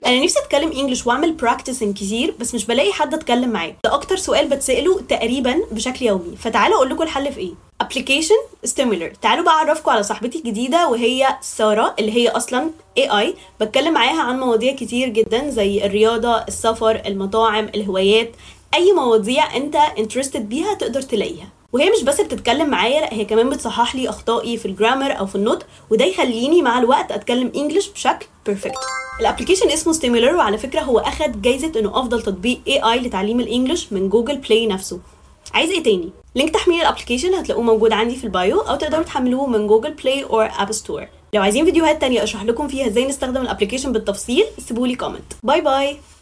انا نفسي اتكلم انجلش واعمل براكتسنج كتير بس مش بلاقي حد اتكلم معاه ده اكتر سؤال بتساله تقريبا بشكل يومي فتعالوا اقول لكم الحل في ايه ابلكيشن ستيمولر تعالوا بقى اعرفكم على صاحبتي الجديده وهي ساره اللي هي اصلا اي اي بتكلم معاها عن مواضيع كتير جدا زي الرياضه السفر المطاعم الهوايات اي مواضيع انت انترستد بيها تقدر تلاقيها وهي مش بس بتتكلم معايا لا هي كمان بتصحح لي اخطائي في الجرامر او في النطق وده يخليني مع الوقت اتكلم انجلش بشكل بيرفكت الابلكيشن اسمه ستيمولر وعلى فكره هو اخد جايزه انه افضل تطبيق اي اي لتعليم الانجليش من جوجل بلاي نفسه عايز ايه تاني لينك تحميل الابلكيشن هتلاقوه موجود عندي في البايو او تقدروا تحملوه من جوجل بلاي او اب ستور لو عايزين فيديوهات تانية اشرح لكم فيها ازاي نستخدم الابلكيشن بالتفصيل سيبولي كومنت باي باي